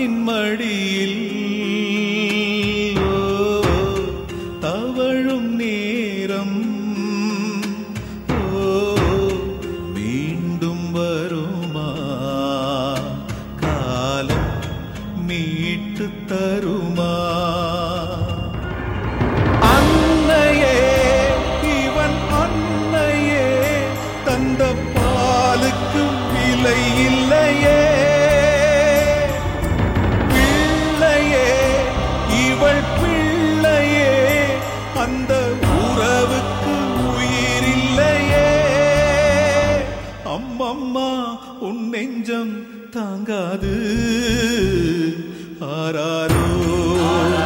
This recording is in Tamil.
தாயின் மடியில் ஓ, தவழும் நேரம் ஓ, மீண்டும் வருமா காலம் மீட்டு தருமா அன்னையே இவன் அன்னையே தந்த பாலுக்கு விலை இல்லையே பிள்ளையே இவள் பிள்ளையே அந்த உறவுக்கு உயிர் இல்லையே அம்மம்மா உன் நெஞ்சம் தாங்காது ஆராரோ